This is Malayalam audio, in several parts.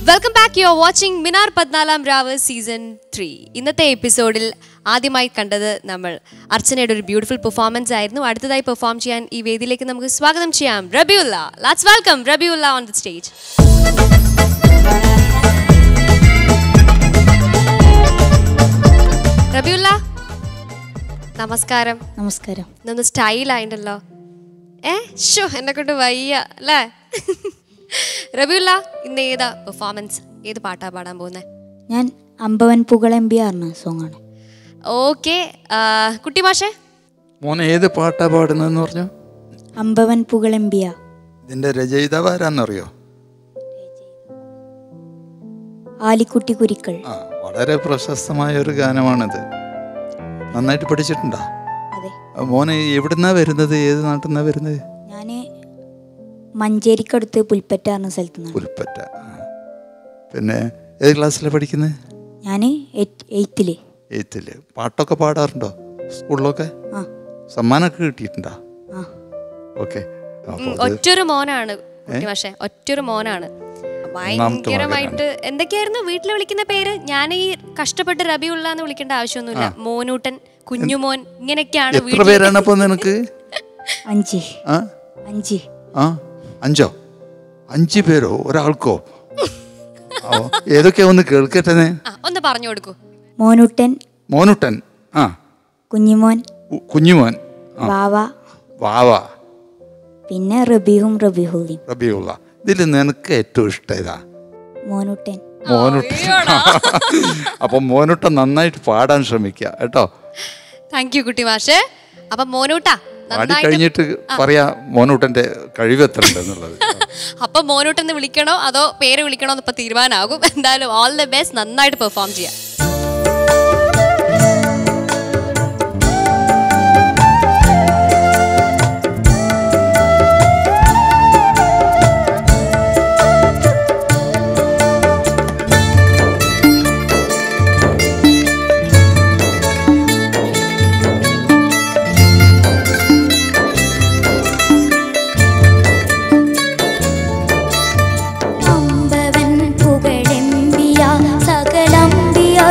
Welcome back you are watching Minar പതിനാലാം രാവ് സീസൺ ത്രീ ഇന്നത്തെ എപ്പിസോഡിൽ ആദ്യമായി കണ്ടത് നമ്മൾ അർച്ചനയുടെ ഒരു ബ്യൂട്ടിഫുൾ പെർഫോമൻസ് ആയിരുന്നു അടുത്തതായി പെർഫോം ചെയ്യാൻ ഈ വേദിയിലേക്ക് നമുക്ക് സ്വാഗതം ചെയ്യാം Rabiulla let's welcome Rabiulla on the stage Rabiulla നമസ്കാരം നമസ്കാരം ഇന്നൊന്ന് സ്റ്റൈലായിണ്ടല്ലോ ഏ ഷോ എന്നെ കൊണ്ട് വയ്യ അല്ലേ റബിയുള്ള ഇന്ന് ഏതാ പെർഫോമൻസ് ഏത് പാട്ടാ പാടാൻ പോകുന്നത് ഞാൻ അമ്പവൻ പുകളെമ്പി ആർന്ന സോങ് ആണ് ഓക്കെ കുട്ടി മാഷേ മോനെ ഏത് പാട്ടാ പാടുന്നതെന്ന് പറഞ്ഞു അമ്പവൻ പുകളെമ്പിയ ഇതിന്റെ രചയിതാവ് ആരാന്നറിയോ ആലിക്കുട്ടി കുരിക്കൾ ആ വളരെ പ്രശസ്തമായ ഒരു ഗാനമാണിത് നന്നായിട്ട് പഠിച്ചിട്ടുണ്ടോ അതെ ആ, മോനെ എവിടുന്നാ വരുന്നത് ഏത് നാട്ടിൽ നിന്നാ വരുന്നത് ഞാൻ മഞ്ചേരിക്കടുത്ത് പുൽപ്പറ്റ പറഞ്ഞ സ്ഥലത്തു നിന്നാണ് പുൽപ്പറ്റ ആ. പിന്നെ ഏത് ക്ലാസ്സിലാണ് പഠിക്കുന്നത് ഞാൻ എയ്ത്തില് എയ്ത്തില് പാട്ടൊക്കെ പാടാറുണ്ടോ സ്കൂളിലൊക്കെ ആ സമ്മാനമൊക്കെ കിട്ടിയിട്ടുണ്ടോ ആ ഓക്കെ ഉം, ഒറ്റൊരു മോനാണ് കുട്ടി മാഷേ ഒറ്റൊരു മോനാണ് ഭയങ്കരമായിട്ട് എന്തൊക്കെയായിരുന്നു വീട്ടിൽ വിളിക്കുന്ന പേര് ഞാൻ ഈ കഷ്ടപ്പെട്ട് റബിയുള്ള എന്ന് വിളിക്കേണ്ട ആവശ്യമൊന്നുമില്ല മോനൂട്ടൻ കുഞ്ഞുമോൻ ഇങ്ങനെയൊക്കെയാണ് എത്ര വീട്ടിൽ പേരാണ് അപ്പോൾ നിനക്ക് അഞ്ച് ആ അഞ്ച് ആ അഞ്ചോ അഞ്ച് പേരോ ഒരാൾക്കോ ഓ ഏതൊക്കെയാ ഒന്ന് കേൾക്കട്ടെ ഞാൻ. ആ, ഒന്ന് പറഞ്ഞു കൊടുക്കൂ മോനുട്ടൻ മോനുട്ടൻ ആ കുഞ്ഞിമോൻ ഉ- കുഞ്ഞുമോൻ ആ വാവ വാവ പിന്നെ റബീഹും റബീഹുലിയും റബിയുള്ള ഇതിൽ നിനക്ക് ഏറ്റവും ഇഷ്ടം ഇതാ മോനുട്ടൻ മോനുട്ടൻ അപ്പൊ മോനുട്ടൻ നന്നായിട്ട് പാടാൻ ശ്രമിക്കുക കേട്ടോ താങ്ക് യു കുട്ടി മാഷേ അപ്പൊ മോനൂട്ടാ പാടി നന്നായിട്ട് കഴിഞ്ഞിട്ട് പറയാ മോനുട്ടന്റെ കഴിവ് എത്ര ഉണ്ടെന്നുള്ളത് അപ്പൊ മോനൂട്ടെന്ന് വിളിക്കണോ അതോ പേര് വിളിക്കണോ എന്ന് ഇപ്പൊ തീരുമാനമാകും എന്തായാലും ഓൾ ദ ബെസ്റ്റ് നന്നായിട്ട് പെർഫോം ചെയ്യാം അമ്പവൻ പുകഴെമ്പിയ സകലംബിയ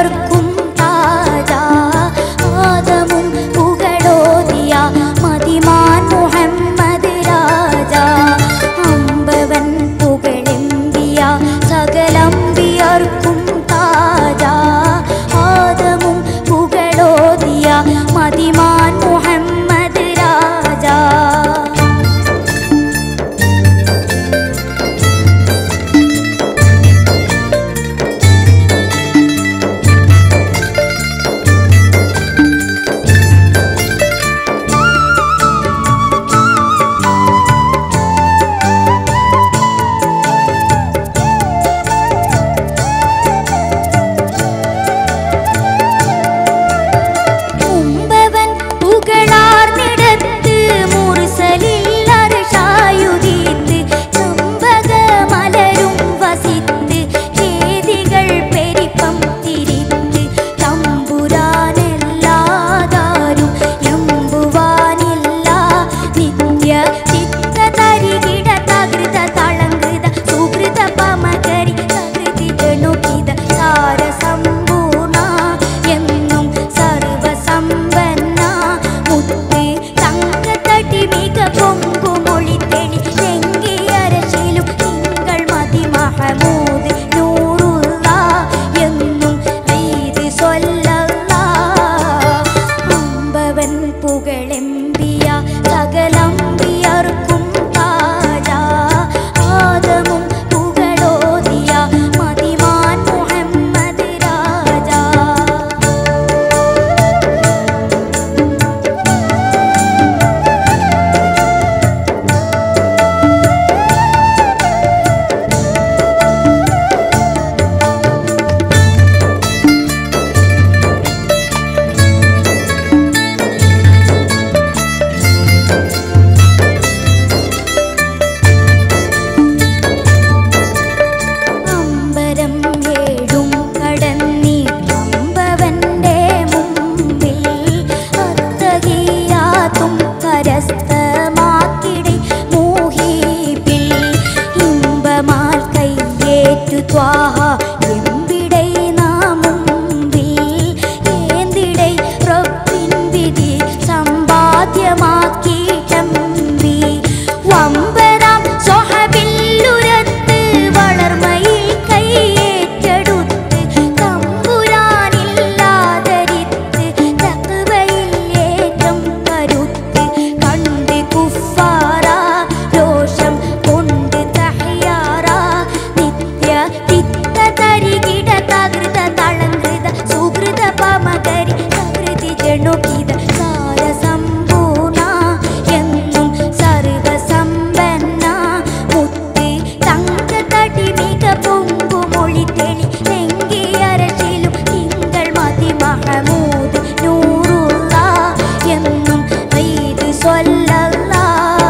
പൊങ്കുമൊളി തെളി നെങ്കിയരച്ചിലും തിങ്കൾ മതി മഹമൂദ് നൂറുള്ള എന്നും ഈദ് സ്വല്ലല്ലാ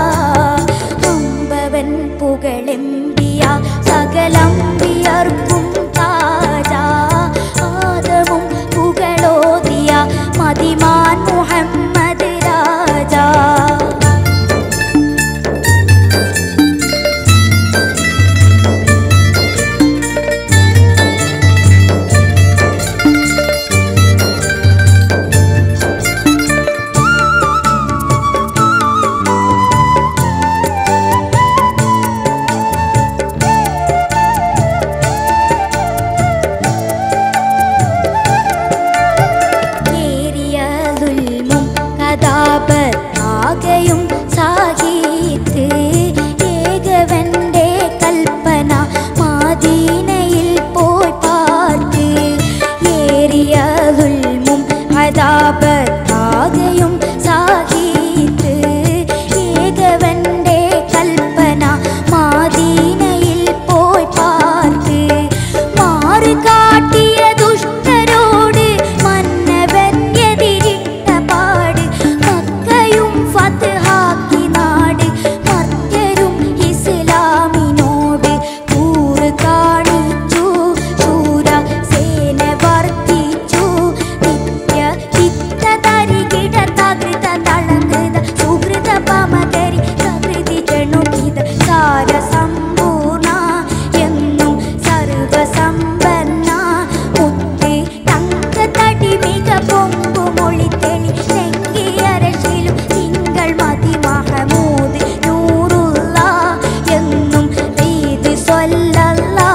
അമ്പവൻ പുകളെമ്പിയ സകലമ്പിയർക്കും താജ ആദമും പുകളോതിയ മതിമാൻ മുഹമ്മദ് രാജാ ഏറിയ ദുൽമും കഥാപത്താകയും സാഹീത്ത് ഏകവന്റെ കൽപ്പന മാദീനയിൽ പോയി പാർത്ത് ഏറിയ ദുൽമും കഥാപത്താകയും സാഹീത്ത് ഏകവന്റെ കൽപ്പന മാദീനയിൽ പോയി പാർത്ത് മാറ് കാട്ടിയ ദുഷ്ടരോട് മന്നവൻ എതിരിട്ട പാട് മക്കയും ഫത്ഹാക്കി നാട് മർത്യരും ഇസ്ലാമിനോട് കൂറ് കാണിച്ചു ശൂര സേന വർദ്ധിച്ചു നിത്യ ചിത്ത തരികിട തകൃത തളകൃത സുഹൃത പമകരി തകൃതി ജണുകിത സാര സമ്പൂർണ എന്നും സർവസമ്പന്ന മുത്ത് തങ്ക തടിമിക പൊങ്കുമൊളി തെളി നെങ്കിയരശിലും തിങ്കൾ മതി മഹമൂദ് നൂറുള്ള എന്നും ഈദ് സ്വല്ലല്ലാ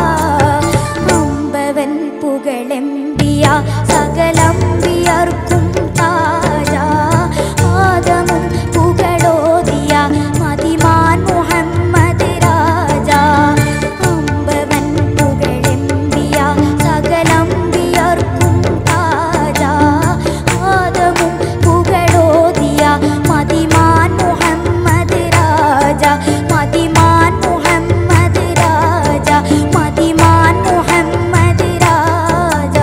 അമ്പവൻ പുകളെമ്പിയ സകലമ്പിയർക്കും താജ ആദമും പുകളോതിയ മതിമാൻ മുഹമ്മദ് രാജാ അമ്പവൻ പുകളെമ്പിയ സകലമ്പിയർക്കും താജ ആദമും പുകളോതിയ മതിമാൻ മുഹമ്മദ് രാജ മതിമാൻ മുഹമ്മദ് രാജ മതിമാൻ മുഹമ്മദ് രാജ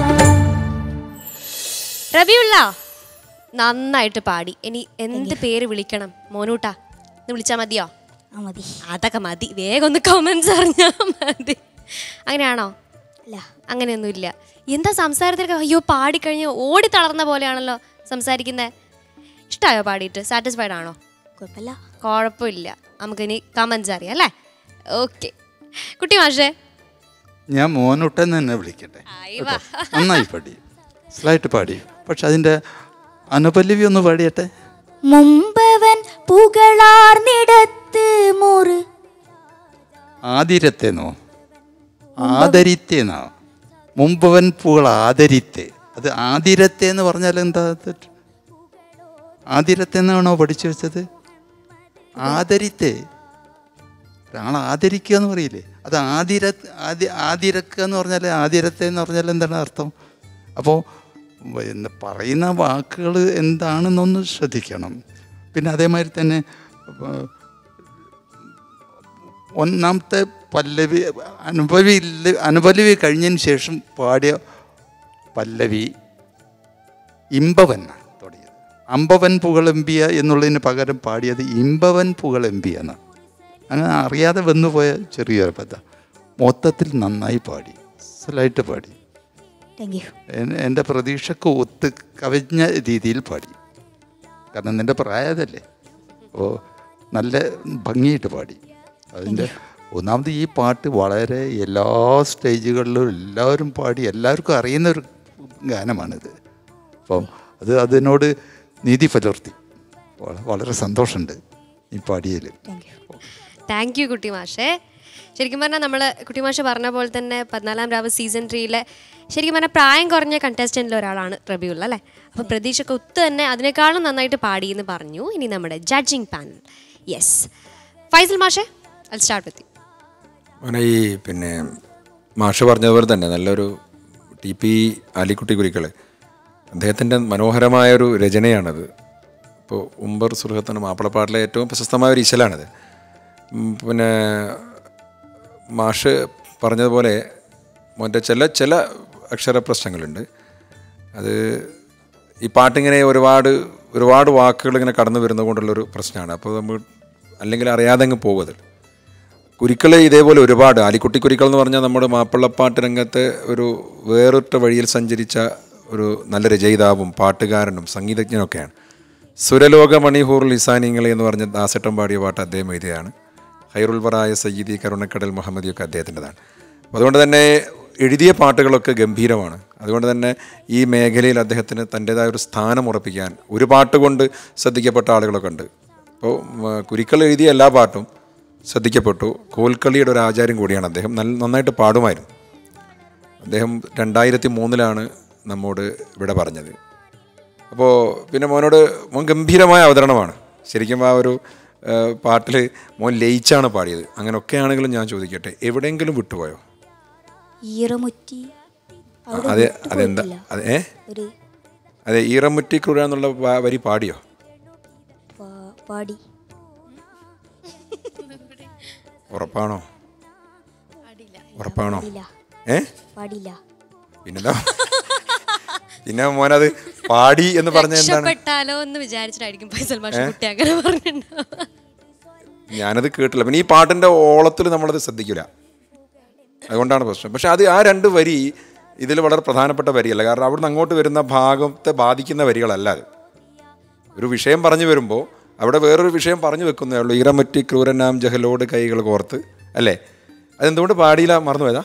റബിയുള്ള നന്നായിട്ട് പാടി ഇനി എന്ത് പേര് വിളിക്കണം മോനൂട്ടാ ഒന്ന് വിളിച്ചാൽ മതിയോ ആ മതി അതൊക്കെ മതി വേഗം ഒന്ന് കമൻസ് അറിഞ്ഞാൽ മതി അങ്ങനെയാണോ അല്ല അങ്ങനെയൊന്നുമില്ല എന്താ സംസാരത്തിലൊക്കെ അയ്യോ പാടിക്കഴിഞ്ഞ് ഓടി തളർന്ന പോലെയാണല്ലോ സംസാരിക്കുന്നത് ഇഷ്ടമായോ പാടിയിട്ട് സാറ്റിസ്ഫൈഡ് ആണോ കുഴപ്പമില്ല കുഴപ്പമില്ല നമുക്കിനി കമൻസ് അറിയാം അല്ലേ ഓക്കെ കുട്ടി മാഷേ ഞാൻ മോനുട്ടൻ തന്നെ വിളിക്കട്ടെ കേട്ടോ? നന്നായി പാടി സ്ലൈറ്റ് പാടി പക്ഷെ അതിൻ്റെ അനുപല്ലവി ഒന്ന് പാടിയട്ടെ മുമ്പവൻ പുകളാർന്നിടത്ത് മുറ് ആതിരത്തേന്നോ ആദരിത്തേന്നോ മുമ്പവൻ പൂകൾ ആദരിത്തെ അത് ആതിരത്തെ എന്ന് പറഞ്ഞാൽ എന്താ തെറ്റ്? ആതിരത്തെ എന്നാണോ പഠിച്ചു വെച്ചത് ആദരിത്തെ ഒരാളെ ആദരിക്കുക എന്ന് പറയില്ലേ അത് ആതിര ആദി ആതിരക്കുക എന്ന് പറഞ്ഞാൽ ആതിരത്തെ എന്ന് പറഞ്ഞാൽ എന്താണ് അർത്ഥം അപ്പോൾ പിന്നെ പറയുന്ന വാക്കുകൾ എന്താണെന്നൊന്ന് ശ്രദ്ധിക്കണം പിന്നെ അതേമാതിരി തന്നെ ഏർ, ഒന്നാമത്തെ പല്ലവി അനുപവി ഇല്ല അനുപല്ലവി കഴിഞ്ഞതിന് ശേഷം പാടിയ പല്ലവി ഇമ്പവൻ തുടങ്ങിയത് അമ്പവൻ പുകളെമ്പിയ എന്നുള്ളതിന് പകരം പാടിയത് ഇമ്പവൻ പുകളെമ്പിയ എന്നാണ് അങ്ങനെ അറിയാതെ വന്നുപോയ ചെറിയൊരു പദ മൊത്തത്തിൽ നന്നായി പാടി അസലായിട്ട് പാടി താങ്ക് യു എൻ- എൻ്റെ പ്രതീക്ഷക്ക് ഒത്ത് കവിഞ്ഞ രീതിയിൽ പാടി കാരണം നിൻ്റെ പ്രായതല്ലേ അപ്പോൾ നല്ല ഭംഗിയായിട്ട് പാടി അതിൻ്റെ ഒന്നാമത് ഈ പാട്ട് വളരെ എല്ലാ സ്റ്റേജുകളിലും എല്ലാവരും പാടി എല്ലാവർക്കും അറിയുന്ന ഒരു ഗാനമാണിത് അപ്പം അത് അതിനോട് നീതി പുലർത്തി വള- വളരെ സന്തോഷമുണ്ട് ഈ പാടിയതിൽ താങ്ക് യു താങ്ക് യു കുട്ടി മാഷേ ശരിക്കും പറഞ്ഞാൽ നമ്മൾ കുട്ടി മാഷ് പറഞ്ഞ പോലെ തന്നെ പതിനാലാം രാവ് സീസൺ ത്രീയിലെ ശരിക്കും പറഞ്ഞാൽ പ്രായം കുറഞ്ഞ കണ്ടസ്റ്റൻറ്റിൽ ഒരാളാണ് റബിയുള്ള അല്ലേ അപ്പോൾ പ്രതീക്ഷയ്ക്ക് ഒത്ത് തന്നെ അതിനേക്കാളും നന്നായിട്ട് പാടി എന്ന് പറഞ്ഞു ഇനി നമ്മുടെ ജഡ്ജിങ് പാനൽ യെസ് ഫൈസൽ മാഷേ അത് സ്റ്റാർട്ട് വിത്ത് അങ്ങനെ ഈ പിന്നെ മാഷ് പറഞ്ഞതുപോലെ തന്നെ നല്ലൊരു ടി പി ആലിക്കുട്ടി കുരിക്കൾ അദ്ദേഹത്തിൻ്റെ മനോഹരമായൊരു രചനയാണത് ഇപ്പോൾ ഉംബർ സുൽഹത്താണ് മാപ്പിളപ്പാട്ടിലെ ഏറ്റവും പ്രശസ്തമായ ഒരു ഇശലാണിത് ഉം, പിന്നെ മാഷ് പറഞ്ഞതുപോലെ മോൻ്റെ ചില ചില അക്ഷര പ്രശ്നങ്ങളുണ്ട് അത് ഈ പാട്ടിങ്ങനെ ഒരുപാട് ഒരുപാട് വാക്കുകൾ ഇങ്ങനെ കടന്നു വരുന്നത് കൊണ്ടുള്ളൊരു പ്രശ്നമാണ് അപ്പോൾ നമ്മൾ അല്ലെങ്കിൽ അറിയാതെ അങ്ങ് പോകും അതിൽ കുരുക്കൾ ഇതേപോലെ ഒരുപാട് ആലിക്കുട്ടി കുരുക്കൾ എന്ന് പറഞ്ഞാൽ നമ്മുടെ മാപ്പിളപ്പാട്ട് രംഗത്ത് ഒരു വേറിട്ട വഴിയിൽ സഞ്ചരിച്ച ഒരു നല്ല രചയിതാവും പാട്ടുകാരനും സംഗീതജ്ഞനൊക്കെയാണ് സുരലോക മണിഹൂർ ലിസാനിങ്ങളെ എന്ന് പറഞ്ഞ ദാസട്ടം പാടിയ പാട്ട് അദ്ദേഹം എഴുതിയാണ് ഹൈറുൽവറായ സയ്യിദി കരുണക്കടൽ മുഹമ്മദിയൊക്കെ അദ്ദേഹത്തിൻ്റെതാണ് അപ്പോൾ അതുകൊണ്ട് തന്നെ എഴുതിയ പാട്ടുകളൊക്കെ ഗംഭീരമാണ് അതുകൊണ്ട് തന്നെ ഈ മേഖലയിൽ അദ്ദേഹത്തിന് തൻ്റെതായ ഒരു സ്ഥാനം ഉറപ്പിക്കാൻ ഒരു പാട്ട് കൊണ്ട് ശ്രദ്ധിക്കപ്പെട്ട ആളുകളൊക്കെ ഉണ്ട് അപ്പോൾ കുരുക്കൾ എഴുതിയ എല്ലാ പാട്ടും ശ്രദ്ധിക്കപ്പെട്ടു കോൽക്കളിയുടെ ഒരു ആചാര്യം കൂടിയാണ് അദ്ദേഹം നല്ല നന്നായിട്ട് പാടുമായിരുന്നു അദ്ദേഹം രണ്ടായിരത്തി മൂന്നിലാണ് നമ്മോട് ഇവിടെ പറഞ്ഞത് അപ്പോൾ പിന്നെ മോനോട് മോൻ ഗംഭീരമായ അവതരണമാണ് ശരിക്കും ആ ഒരു പാട്ടിൽ മോൻ ലയിച്ചാണ് പാടിയത് അങ്ങനെയൊക്കെ ആണെങ്കിലും ഞാൻ ചോദിക്കട്ടെ എവിടെയെങ്കിലും വിട്ടുപോയോ ഈറമുറ്റി അവിടെ അതെ വിട്ടു അതെന്താ പോയിട്ടില്ല. അതെ ഏ ഒരു അതെ ഈറമുറ്റി ക്രൂര എന്നുള്ള വ- വരി പാടിയോ പാ- പാടി ഉറപ്പാണോ ഉറപ്പാണോ പാടില്ല ഏ പാടില്ല പിന്നെന്താ പിന്നെ മോനത് പാടി എന്ന് പറഞ്ഞ എന്താണ് രക്ഷപ്പെട്ടാലോ എന്ന് വിചാരിച്ചിട്ടായിരിക്കും ഫൈസൽ മാഷ് കുട്ടി അങ്ങനെ പറഞ്ഞിട്ടുണ്ടാവുക ഞാനത് കേട്ടില്ല പിന്നെ ഈ പാട്ടിൻ്റെ ഓളത്തിൽ നമ്മളത് ശ്രദ്ധിക്കില്ല അതുകൊണ്ടാണ് പ്രശ്നം പക്ഷെ അത് ആ രണ്ട് വരി ഇതിൽ വളരെ പ്രധാനപ്പെട്ട വരിയല്ല കാരണം അവിടുന്ന് അങ്ങോട്ട് വരുന്ന ഭാഗത്തെ ബാധിക്കുന്ന വരികളല്ല അത് ഒരു വിഷയം പറഞ്ഞു വരുമ്പോൾ അവിടെ വേറൊരു വിഷയം പറഞ്ഞു വെക്കുന്നേ ഉള്ളൂ ഇറമറ്റി ക്രൂരനാം ജഹലോട് കൈകൾ കോർത്ത് അല്ലേ അതെന്തുകൊണ്ട് പാടിയില്ല മറന്നുപോയതാ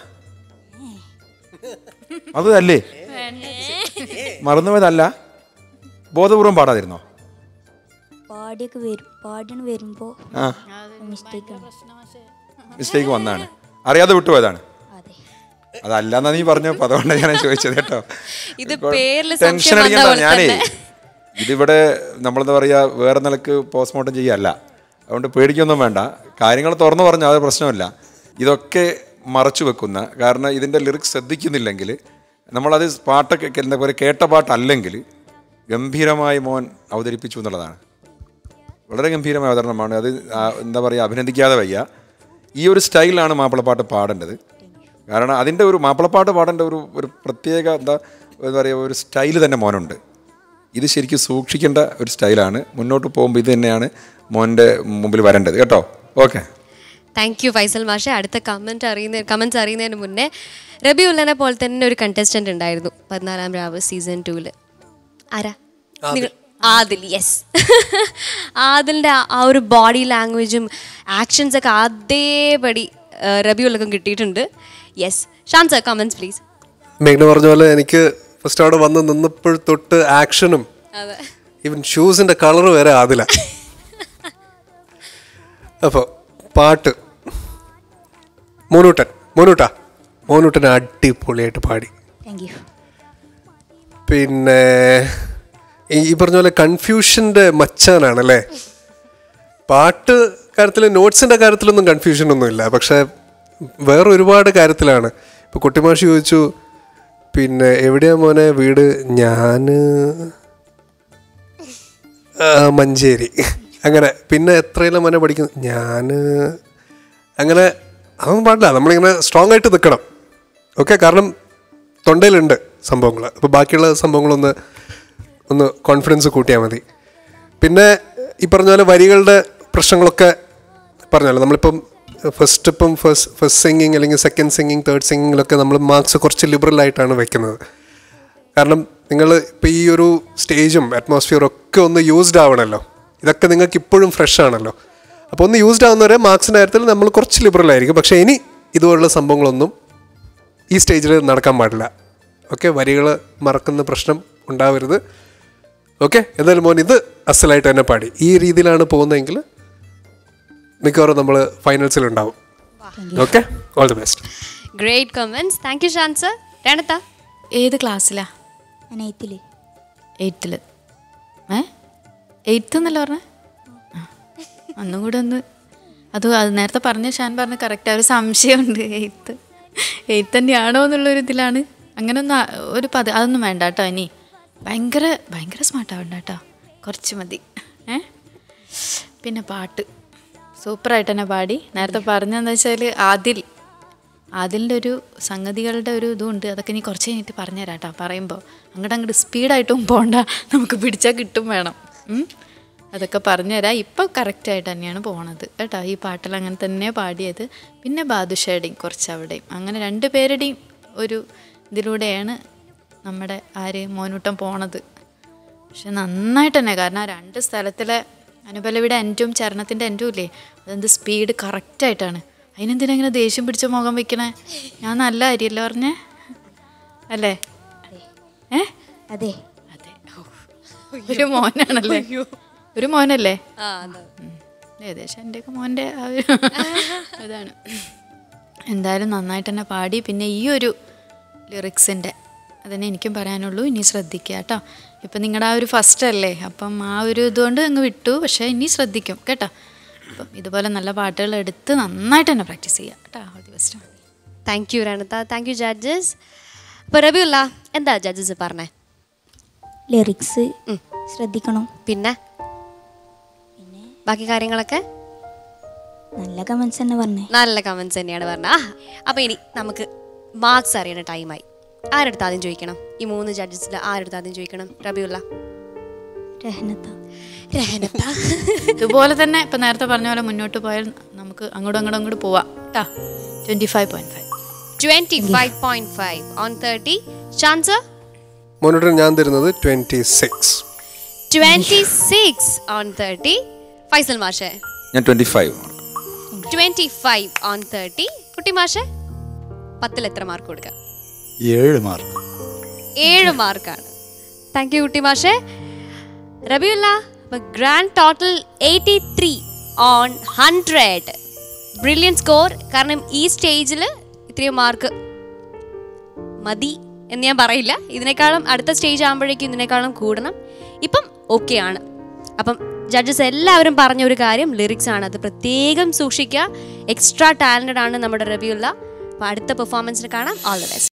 അത് അല്ലേ മറന്നുപോയതല്ല ബോധപൂർവം പാടാതിരുന്നോ പാടിയൊക്കെ വരും പാടിയാണ് വരുമ്പോ ആ മിസ്റ്റേക്ക് ആണ് മിസ്റ്റേക്ക് വന്നാണ് അറിയാതെ വിട്ടുപോയതാണ് അതെ അതല്ലെന്നാ നീ പറഞ്ഞപ്പോ അതുകൊണ്ടാണ് ഞാൻ ചോദിച്ചത് കേട്ടോ ഇത് പേരില് ടെൻഷൻ സംശയം വന്ന അടിക്കണ്ട പോലെ ഞാനേ തന്നെ. ഇതിവിടെ നമ്മളെന്താ പറയാ വേറെ നിലക്ക് പോസ്റ്റ്മോർട്ടം ചെയ്യല്ല അതുകൊണ്ട് പേടിക്കൊന്നും വേണ്ട കാര്യങ്ങൾ തുറന്നു പറഞ്ഞാൽ അത് പ്രശ്നമില്ല ഇതൊക്കെ മറച്ചു വെക്കുന്ന കാരണം ഇതിൻ്റെ ലിറിക്സ് ശ്രദ്ധിക്കുന്നില്ലെങ്കിൽ നമ്മളത് പാട്ടൊക്കെ എന്താ പറയുക കേട്ട പാട്ടല്ലെങ്കിൽ ഗംഭീരമായി മോൻ അവതരിപ്പിച്ചു എന്നുള്ളതാണ് വളരെ ഗംഭീരമായ അവതരണമാണ് അത് ആ, എന്താ പറയുക അഭിനന്ദിക്കാതെ വയ്യ ഈ ഒരു സ്റ്റൈലാണ് മാപ്പിളപ്പാട്ട് പാടേണ്ടത് കാരണം അതിൻ്റെ ഒരു മാപ്പിളപ്പാട്ട് പാടേണ്ട ഒരു ഒരു പ്രത്യേക എന്താ എന്താ പറയുക ഒരു സ്റ്റൈൽ തന്നെ മോനുണ്ട് ഇത് ശരിക്കും സൂക്ഷിക്കേണ്ട ഒരു സ്റ്റൈലാണ് മുന്നോട്ട് പോകുമ്പോൾ ഇത് തന്നെയാണ് മോൻ്റെ മുമ്പിൽ വരേണ്ടത് കേട്ടോ ഓക്കെ താങ്ക് യു ഫൈസൽ മാഷെ അടുത്ത കമൻറ്റ് അറിയുന്ന കമൻറ്റ്സ് അറിയുന്നതിന് മുന്നേ റബി ഉല്ലനെ പോലെ തന്നെ ഒരു കണ്ടസ്റ്റന്റ് ഉണ്ടായിരുന്നു പതിനാലാം രാവ് സീസൺ ടൂവിൽ ആരാ നിങ്ങൾ ആദിൽ യെസ് ആദിലിൻ്റെ ആ ഒരു ബോഡി ലാംഗ്വേജും ആക്ഷൻസ് ഒക്കെ അതേപടി ആ, റബി ഉള്ളക്കും കിട്ടിയിട്ടുണ്ട് yes Shan sir comments please മേഘ്ന പറഞ്ഞ പോലെ എനിക്ക് ഫസ്റ്റ് അവിടെ വന്ന് നിന്നപ്പോൾ തൊട്ട് ആക്ഷനും അതെ ഈവൻ ഷൂസിന്റെ കളർ വരെ ആദില അപ്പോൾ പാട്ട് മോനൂട്ടൻ മോനൂട്ടാ മോനൂട്ടൻ അടിപൊളിയായിട്ട് പാടി താങ്ക് യു പിന്നെ ഈ ഈ പറഞ്ഞ പോലെ കൺഫ്യൂഷൻ്റെ മച്ചാനാണല്ലേ പാട്ട് കാര്യത്തിൽ നോട്ട്സിൻ്റെ കാര്യത്തിലൊന്നും കൺഫ്യൂഷൻ ഒന്നുമില്ല പക്ഷേ വേറെ ഒരുപാട് കാര്യത്തിലാണ് ഇപ്പോൾ കുട്ടിമാഷി ചോദിച്ചു പിന്നെ എവിടെയാ മോനെ വീട് ഞാൻ മഞ്ചേരി അങ്ങനെ പിന്നെ എത്രയിലും മോനെ പഠിക്കുന്നു ഞാൻ അങ്ങനെ അതൊന്നും പാടില്ല നമ്മളിങ്ങനെ സ്ട്രോങ് ആയിട്ട് നിൽക്കണം ഓക്കെ കാരണം തൊണ്ടയിലുണ്ട് സംഭവങ്ങൾ അപ്പോൾ ബാക്കിയുള്ള സംഭവങ്ങളൊന്ന് ഒന്ന് കോൺഫിഡൻസ് കൂട്ടിയാൽ മതി പിന്നെ ഈ പറഞ്ഞ പോലെ വരികളുടെ പ്രശ്നങ്ങളൊക്കെ പറഞ്ഞല്ലോ നമ്മളിപ്പം ഫസ്റ്റ് ഇപ്പം ഫസ്റ്റ് ഫസ്റ്റ് സിംഗിങ് അല്ലെങ്കിൽ സെക്കൻഡ് സിംഗിങ് തേർഡ് സിംഗിങ്ങിലൊക്കെ നമ്മൾ മാർക്സ് കുറച്ച് ലിബറൽ ആയിട്ടാണ് വെക്കുന്നത് കാരണം നിങ്ങൾ ഇപ്പോൾ ഈ ഒരു സ്റ്റേജും അറ്റ്മോസ്ഫിയറും ഒക്കെ ഒന്ന് യൂസ്ഡ് ആവണമല്ലോ ഇതൊക്കെ നിങ്ങൾക്ക് ഇപ്പോഴും ഫ്രഷ് ആണല്ലോ അപ്പോൾ ഒന്ന് യൂസ്ഡ് ആവുന്നവരെ മാർക്സിൻ്റെ കാര്യത്തിൽ നമ്മൾ കുറച്ച് ലിബറൽ ആയിരിക്കും പക്ഷേ ഇനി ഇതുപോലുള്ള സംഭവങ്ങളൊന്നും ഈ സ്റ്റേജിൽ നടക്കാൻ പാടില്ല ഓക്കെ വരികൾ മറക്കുന്ന പ്രശ്നം ഉണ്ടാവരുത് ഓക്കെ എന്തായാലും മോൻ ഇത് അസലായിട്ട് തന്നെ പാടി ഈ രീതിയിലാണ് പോകുന്നതെങ്കിൽ മിക്കവാറും നമ്മൾ ഫൈനൽസിലുണ്ടാവും okay all the best great comments thank you Shan sir രണ്ടത്താ ഏത് ക്ലാസ്സിലാ ഞാൻ എയ്ത്തില് എയ്ത്തിൽ ഏ എയ്ത്ത് എന്നല്ല പറഞ്ഞേ ഒന്നും കൂടെ ഒന്ന് അത് അത് നേരത്തെ പറഞ്ഞ ഷാൻ പറഞ്ഞ കറക്റ്റ് ഒരു സംശയമുണ്ട് എയ്ത്ത് എയ്ത്ത് തന്നെയാണോ എന്നുള്ളൊരു ഇതിലാണ് അങ്ങനെ ഒന്നും ആ- ഒരു പത് അതൊന്നും വേണ്ട കേട്ടോ ഇനി ഭയങ്കര ഭയങ്കര സ്മാർട്ട് ആവണ്ട കേട്ടോ കുറച്ച് മതി ഏ പിന്നെ പാട്ട് സൂപ്പറായിട്ട് തന്നെ പാടി നേരത്തെ പറഞ്ഞതെന്ന് വെച്ചാൽ ആദിൽ അതിൻ്റെ ഒരു സംഗതികളുടെ ഒരു ഇതുണ്ട് അതൊക്കെ നീ കുറച്ച് കഴിഞ്ഞിട്ട് പറഞ്ഞുതരാം കേട്ടോ പറയുമ്പോൾ അങ്ങോട്ട് അങ്ങോട്ട് സ്പീഡായിട്ടും പോണ്ട നമുക്ക് പിടിച്ചാൽ കിട്ടും വേണം ഉം? അതൊക്കെ പറഞ്ഞുതരാം ഇപ്പം കറക്റ്റായിട്ട് തന്നെയാണ് പോണത് കേട്ടോ ഈ പാട്ടിൽ അങ്ങനെ തന്നെ പാടിയത് പിന്നെ ബാദുഷയുടെയും കുറച്ച് അവിടെയും അങ്ങനെ രണ്ട് പേരുടെയും ഒരു ഇതിലൂടെയാണ് നമ്മുടെ ആര് മോനൂട്ടം പോണത് പക്ഷെ നന്നായിട്ട് തന്നെ കാരണം ആ രണ്ട് സ്ഥലത്തിലെ അനുപലവിയുടെ എൻറ്റും ചരണത്തിൻ്റെ എൻറ്റും ഇല്ലേ അതെന്ത് സ്പീഡ് കറക്റ്റായിട്ടാണ് അതിനെന്തിനാ ഇങ്ങനെ ദേഷ്യം പിടിച്ച മുഖം വെക്കണേ ഞാൻ നല്ല അരിയല്ലേ പറഞ്ഞേ അല്ലേ ഏ അതെ അതെ ഓ. ഒരു മോനാണല്ലേ ഒരു മോനല്ലേ ആ അതെ ഉം. ഏകദേശം എൻ്റെയൊക്കെ മോൻ്റെ ആ ഒരു ഇതാണ് എന്തായാലും നന്നായിട്ട് തന്നെ പാടി പിന്നെ ഈ ഒരു ലിറിക്സിൻ്റെ അതന്നെ എനിക്കും പറയാനുള്ളൂ ഇനി ശ്രദ്ധിക്കുക കേട്ടോ ഇപ്പം നിങ്ങളുടെ ആ ഒരു ഫസ്റ്റ് അല്ലേ അപ്പം ആ ഒരു ഇതുകൊണ്ട് അങ്ങ് വിട്ടു പക്ഷേ ഇനി ശ്രദ്ധിക്കും കേട്ടോ അപ്പം ഇതുപോലെ നല്ല പാട്ടുകൾ എടുത്ത് നന്നായിട്ട് തന്നെ പ്രാക്ടീസ് ചെയ്യുക കേട്ടോ all the best thank you രണത്ത താങ്ക് യു ജഡ്ജസ് അപ്പോൾ റബിയുള്ള എന്താ ജഡ്ജസ് പറഞ്ഞേ ലിറിക്സ് ശ്രദ്ധിക്കണം പിന്നെ ബാക്കി കാര്യങ്ങളൊക്കെ നല്ല കമൻസ് തന്നെ പറഞ്ഞേ നല്ല കമൻസ് തന്നെയാണ് പറഞ്ഞത് ആ അപ്പോൾ ഇനി നമുക്ക് മാർക്സ് അറിയണ ടൈമായി ആരെടുത്ത് ആദ്യം ചോദിക്കണം ഈ മൂന്ന് ജഡ്ജസിൽ ആരെടുത്ത് ആദ്യം ചോദിക്കണം റബിയുള്ള രഹനത്ത രഹനത്ത ഇതുപോലെ തന്നെ ഇപ്പം നേരത്തെ പറഞ്ഞ പോലെ മുന്നോട്ട് പോയാൽ നമുക്ക് അങ്ങോട്ടും അങ്ങോട്ടും അങ്ങോട്ട് പോവാം കേട്ടോ twenty five point five twenty five point five on thirty Shan sir മോനോട്ട് ഞാൻ തരുന്നത് twenty six twenty six on thirty Faisal മാഷേ ഞാൻ twenty five twenty five on thirty കുട്ടി മാഷേ പത്തിൽ എത്ര മാർക്ക് കൊടുക്കാം ഏഴ് മാർക്ക് ഏഴ് മാർക്കാണ് താങ്ക് യു കുട്ടി മാഷേ Rabiullah grand total eighty three on hundred brilliant score കാരണം ഈ സ്റ്റേജിൽ ഇത്രയും മാർക്ക് മതി എന്ന് ഞാൻ പറയില്ല ഇതിനേക്കാളും അടുത്ത സ്റ്റേജ് ആകുമ്പോഴേക്കും ഇതിനേക്കാളും കൂടണം ഇപ്പം ഓക്കെ ആണ് അപ്പം ജഡ്ജസ് എല്ലാവരും പറഞ്ഞ ഒരു കാര്യം ലിറിക്സ് ആണ് അത് പ്രത്യേകം സൂക്ഷിക്കുക എക്സ്ട്രാ ടാലൻറ്റഡ് ആണ് നമ്മുടെ റബിയുള്ള അപ്പോൾ അടുത്ത പെർഫോമൻസിന് കാണാം ഓൾ ദ ബെസ്റ്റ്